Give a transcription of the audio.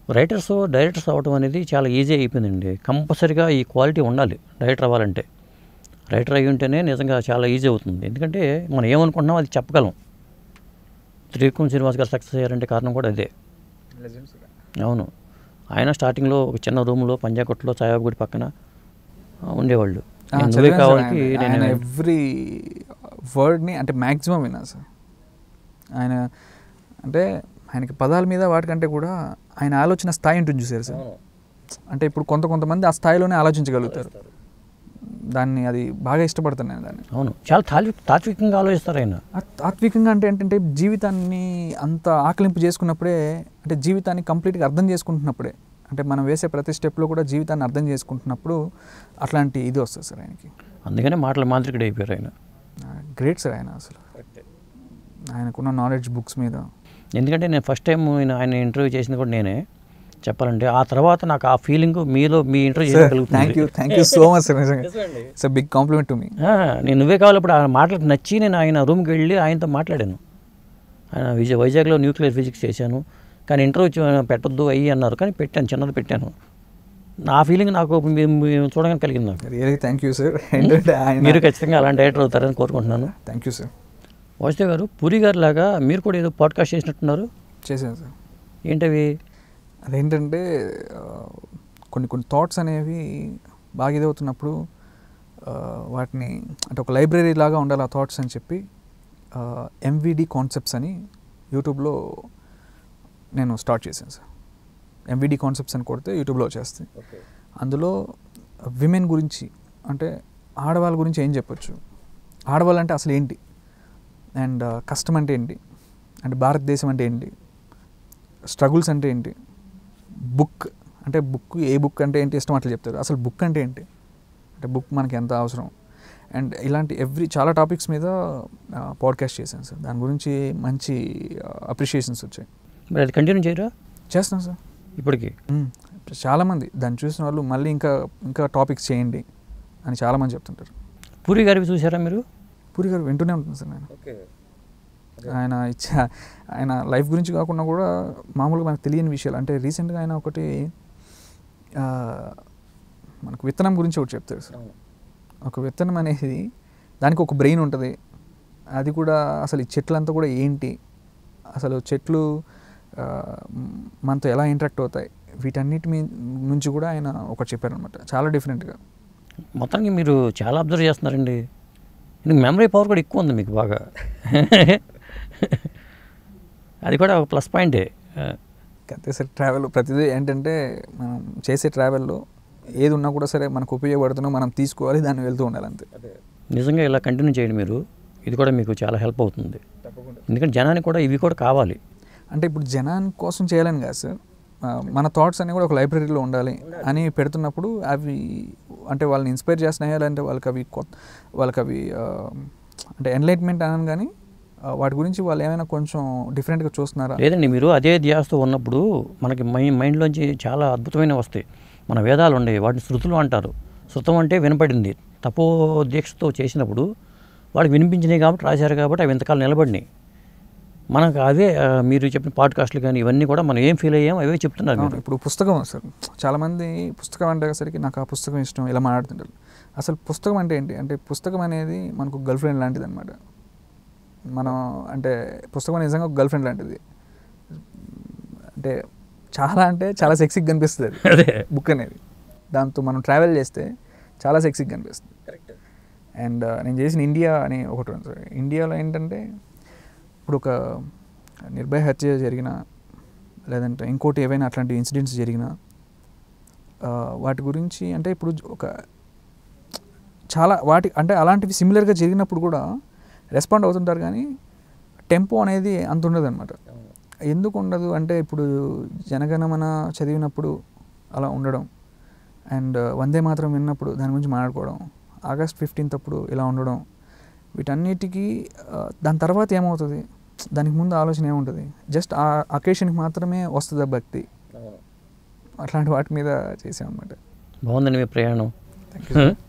Writers directors అవ్వడం అనేది చాలా ఈజీ అయిపోయిందండి కంపల్సరీగా ఈ క్వాలిటీ ఉండాలి డైరెక్టర్ అవ్వాలంటే రైటర్ అయి ఉంటేనే నిజంగా చాలా ఈజీ అవుతుంది ఎందుకంటే మనం ఏమనుకుంటున్నాం అది చెప్పగలం త్రివిక్రమ్ శ్రీనివాస్ గారు సక్సెస్ అయ్యారంటే కారణం కూడా అదే అవును ఆయన స్టార్టింగ్లో ఒక చిన్న రూమ్లో పంజాకొట్లో సాయాబుడి పక్కన ఆ, ఉండేవాళ్ళు ఆ, నేను నువ్వే చదివాను సార్ కావాలకి ఆయన- ఆయన నేను ఎవ్రీ వర్డ్ని అంటే మ్యాక్సిమం విన్నాను సార్ ఆయన అంటే ఆయనకి పదాల మీద వాటికంటే కూడా ఆయన ఆలోచన స్థాయి ఉంటుంది చూసారు సార్ అంటే ఇప్పుడు కొంత కొంతమంది ఆ స్థాయిలోనే ఆలోచించగలుగుతారు దాన్ని అది బాగా ఇష్టపడతాను నేను దాన్ని అవును చాలా తాత్విక తాత్వికంగా ఆలోచిస్తారు ఆయన ఆ- తాత్వికంగా అంటే ఏంటంటే జీవితాన్ని అంత ఆకలింపు చేసుకున్నప్పుడే అంటే జీవితాన్ని కంప్లీట్గా అర్థం చేసుకుంటున్నప్పుడే అంటే మనం వేసే ప్రతి స్టెప్లో కూడా జీవితాన్ని అర్థం చేసుకుంటున్నప్పుడు అట్లాంటి ఇది వస్తుంది సార్ ఆయనకి అందుకనే మాటల మాంత్రికుడు అయిపోయారు ఆయన గ్రేట్ సార్ ఆయన అసలు ఆయనకున్న నాలెడ్జ్ బుక్స్ మీద ఎందుకంటే నేను ఫస్ట్ టైం ఆయన ఆయన ఇంటర్వ్యూ చేసింది కూడా నేనే చెప్పాలంటే ఆ తర్వాత నాకు ఆ ఫీలింగ్ మీలో మీ interview thank you thank you so much sir నిజంగా it's big compliment to me నేను నువ్వే కావాలి ఇప్పుడు ఆ మాటలకు నచ్చి నేను ఆయన రూమ్కి వెళ్ళి ఆయనతో మాట్లాడాను ఆయన విజయ్ వైజాగ్లో న్యూక్లియర్ ఫిజిక్స్ చేశాను కానీ ఇంటర్వ్యూ పెట్టొద్దు అయ్యి అన్నారు కానీ పెట్టాను చిన్నది పెట్టాను నా ఫీలింగ్ నాకు మీ- మీ చూడగానే కలిగింది నాకు రియలీ థ్యాంక్ యూ సార్ ఏంటంటే ఆయన మీరు ఖచ్చితంగా అలాంటి డైరెక్టర్ అవుతారని కోరుకుంటున్నాను థ్యాంక్ యూ సార్ వాసుదేవ్ గారు పూరి గారి లాగా మీరు కూడా ఏదో పాడ్కాస్ట్ చేసినట్టున్నారు చేశాను సార్ ఏంటవి అదేంటంటే ఆ, కొన్ని కొన్ని థాట్స్ అనేవి బాగా ఇదవుతున్నప్పుడు ఆ, వాటిని అంటే ఒక లైబ్రరీ లాగా ఉండాలి ఆ థాట్స్ అని చెప్పి ఎంవిడి కాన్సెప్ట్స్ అని యూట్యూబ్లో నేను స్టార్ట్ చేశాను సార్ ఎంవిడి కాన్సెప్ట్స్ అని కొడితే యూట్యూబ్లో వచ్చేస్తాయి అందులో విమెన్ గురించి అంటే ఆడవాళ్ళ గురించి ఏం చెప్పొచ్చు ఆడవాళ్ళంటే అసలు ఏంటి అండ్ కష్టం అంటే ఏంటి అండ్ భారతదేశం అంటే ఏంటి స్ట్రగుల్స్ అంటే ఏంటి బుక్ అంటే బుక్ ఏ బుక్ అంటే ఏంటి ఇష్టం అట్లా చెప్తారు అసలు బుక్ అంటే ఏంటి అంటే బుక్ మనకి ఎంత అవసరం అండ్ ఇలాంటి ఎవ్రీ చాలా టాపిక్స్ మీద పాడ్కాస్ట్ చేశాను సార్ దాని గురించి మంచి అప్రిషియేషన్స్ వచ్చాయి మరి అది కంటిన్యూ చేయరా చేస్తున్నాం సార్ ఇప్పటికి మ్మ్. చాలామంది దాన్ని చూసిన వాళ్ళు మళ్ళీ ఇంకా ఇంకా టాపిక్స్ చేయండి అని చాలామంది చెప్తుంటారు పూరి గారివి చూసారా మీరు పూరి గారు వింటూనే ఉంటుంది సార్ నేను ఆయన ఇచ్చా ఆయన లైఫ్ గురించి కాకుండా కూడా మామూలుగా మనకు తెలియని విషయాలు అంటే రీసెంట్గా ఆయన ఒకటి ఆ, మనకు విత్తనం గురించి ఒకటి చెప్తారు సార్ ఒక విత్తనం అనేది దానికి ఒక బ్రెయిన్ ఉంటుంది అది కూడా అసలు ఈ చెట్లంతా కూడా ఏంటి అసలు చెట్లు ఆ, మ్, మనతో ఎలా ఇంటరాక్ట్ అవుతాయి వీటన్నిటి మీ నుంచి కూడా ఆయన ఒకటి చెప్పారనమాట చాలా డిఫరెంట్గా మొత్తానికి మీరు చాలా అబ్జర్వ్ చేస్తున్నారండి ఇది మెమరీ పవర్ కూడా ఎక్కువ ఉంది మీకు బాగా అది కూడా ఒక ప్లస్ పాయింటే అంతే సార్ ట్రావెల్ ప్రతిదీ ఏంటంటే మనం చేసే ట్రావెల్లో ఏది ఉన్నా కూడా సరే మనకు ఉపయోగపడుతున్నా మనం తీసుకోవాలి దాన్ని వెళ్తూ ఉండాలి అంతే నిజంగా ఇలా కంటిన్యూ చేయండి మీరు ఇది కూడా మీకు చాలా హెల్ప్ అవుతుంది ఎందుకంటే జనానికి కూడా ఇవి కూడా కావాలి అంటే ఇప్పుడు జనాని కోసం చేయాలని కాదు సార్ ఆ, మన థాట్స్ అన్నీ కూడా ఒక లైబ్రరీలో ఉండాలి అని పెడుతున్నప్పుడు అవి అంటే వాళ్ళని ఇన్స్పైర్ చేస్తున్నాయా లేదంటే వాళ్ళకి అవి కొత్త వాళ్ళకి అవి ఆ, అంటే ఎన్లైట్మెంట్ అనను కానీ ఆ, వాటి గురించి వాళ్ళు ఏమైనా కొంచెం డిఫరెంట్గా చూస్తున్నారా లేదండి మీరు అదే ధ్యాసతో ఉన్నప్పుడు మనకి మై మైండ్లోంచి చాలా అద్భుతమైన వస్తాయి మన వేదాలు ఉండేవి వాటిని శృతులు అంటారు శృతం అంటే వినపడింది తపో దీక్షతో చేసినప్పుడు వాడు వినిపించినాయి కాబట్టి రాశారు కాబట్టి అవి ఇంతకాలం నిలబడినాయి మనకు అదే ఆ, మీరు చెప్పిన పాడ్కాస్ట్లు కానీ ఇవన్నీ కూడా మనం ఏం ఫీల్ అయ్యాం అవే చెప్తున్నారు అవును, మీరు. ఇప్పుడు పుస్తకం సార్ చాలామంది పుస్తకం అంటే నాకు ఆ పుస్తకం ఇష్టం ఇలా మాట్లాడుతుంటారు అసలు పుస్తకం అంటే ఏంటి అంటే పుస్తకం అనేది మనకు గర్ల్ ఫ్రెండ్ లాంటిది అనమాట మనం అంటే పుస్తకం నిజంగా ఒక గర్ల్ ఫ్రెండ్ లాంటిది అంటే చాలా అంటే చాలా సెక్సీగా కనిపిస్తుంది అది అదే బుక్ అనేది దాంతో మనం ట్రావెల్ చేస్తే చాలా సెక్సీగా కనిపిస్తుంది అండ్ నేను చేసిన ఇండియా అని ఒకటి ఉంది సార్ ఇండియాలో ఏంటంటే ఇప్పుడు ఒక నిర్భయ హత్య జరిగిన లేదంటే ఇంకోటి ఏవైనా అట్లాంటి ఇన్సిడెంట్స్ జరిగినా ఆ, వాటి గురించి అంటే ఇప్పుడు ఒక చాలా వాటి అంటే అలాంటివి సిమిలర్గా జరిగినప్పుడు కూడా రెస్పాండ్ అవుతుంటారు కానీ టెంపో అనేది అంత ఉండదు అనమాట ఎందుకు ఉండదు అంటే ఇప్పుడు జనగణమన చదివినప్పుడు అలా ఉండడం అండ్ వందే మాత్రం విన్నప్పుడు దాని గురించి మాట్లాడుకోవడం ఆగస్ట్ ఫిఫ్టీన్త్ అప్పుడు ఇలా ఉండడం వీటన్నిటికీ ఆ, దాని తర్వాత ఏమవుతుంది దానికి ముందు ఆలోచన ఏముంటుంది జస్ట్ ఆ అకేషన్కి మాత్రమే వస్తుంది ఆ భక్తి అట్లాంటి వాటి మీద చేసామన్నమాట బాగుందండి మీ ప్రయాణం థ్యాంక్ యూ